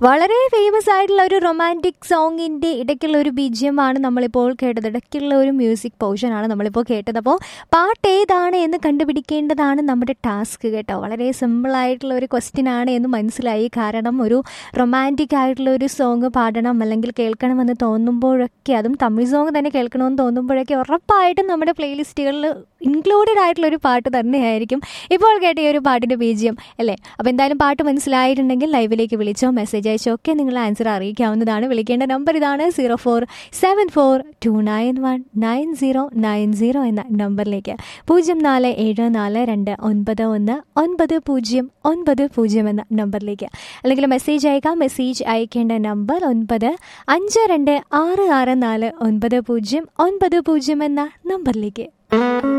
വളരെ ഫേമസ് ആയിട്ടുള്ള ഒരു റൊമാൻറ്റിക് സോങ്ങിൻ്റെ ഇടയ്ക്കുള്ള ഒരു ബീജിയമാണ് നമ്മളിപ്പോൾ കേട്ടത് ഇടയ്ക്കുള്ള ഒരു മ്യൂസിക് പോർഷനാണ് നമ്മളിപ്പോൾ കേട്ടത് അപ്പോൾ പാട്ട് ഏതാണ് എന്ന് കണ്ടുപിടിക്കേണ്ടതാണ് നമ്മുടെ ടാസ്ക് കേട്ടോ വളരെ സിമ്പിളായിട്ടുള്ള ഒരു ക്വസ്റ്റ്യൻ ആണ് എന്ന് മനസ്സിലായി കാരണം ഒരു റൊമാൻറ്റിക് ആയിട്ടുള്ള ഒരു സോങ് പാടണം അല്ലെങ്കിൽ കേൾക്കണമെന്ന് തോന്നുമ്പോഴൊക്കെ അതും തമിഴ് സോങ് തന്നെ കേൾക്കണമെന്ന് തോന്നുമ്പോഴൊക്കെ ഉറപ്പായിട്ടും നമ്മുടെ പ്ലേലിസ്റ്റുകളിൽ ഇൻക്ലൂഡഡ് ആയിട്ടുള്ള ഒരു പാട്ട് തന്നെയായിരിക്കും ഇപ്പോൾ കേട്ട ഈ ഒരു പാട്ടിൻ്റെ ബീജിയം അല്ലേ അപ്പോൾ എന്തായാലും പാട്ട് മനസ്സിലായിട്ടുണ്ടെങ്കിൽ ലൈവിലേക്ക് വിളിച്ചോ മെസ്സേജ് അയച്ചോ ഒക്കെ നിങ്ങൾ ആൻസർ അറിയിക്കാവുന്നതാണ് വിളിക്കേണ്ട നമ്പർ ഇതാണ് zero four seven four two nine one nine zero nine zero എന്ന നമ്പറിലേക്ക് പൂജ്യം നാല് ഏഴ് നാല് രണ്ട് ഒൻപത് ഒന്ന് ഒൻപത് പൂജ്യം ഒൻപത് പൂജ്യം എന്ന നമ്പറിലേക്ക് അല്ലെങ്കിൽ മെസ്സേജ് അയക്കാം മെസ്സേജ് അയക്കേണ്ട നമ്പർ ഒൻപത് അഞ്ച് രണ്ട് ആറ് ആറ് നാല് ഒൻപത് പൂജ്യം ഒൻപത് പൂജ്യം എന്ന നമ്പറിലേക്ക്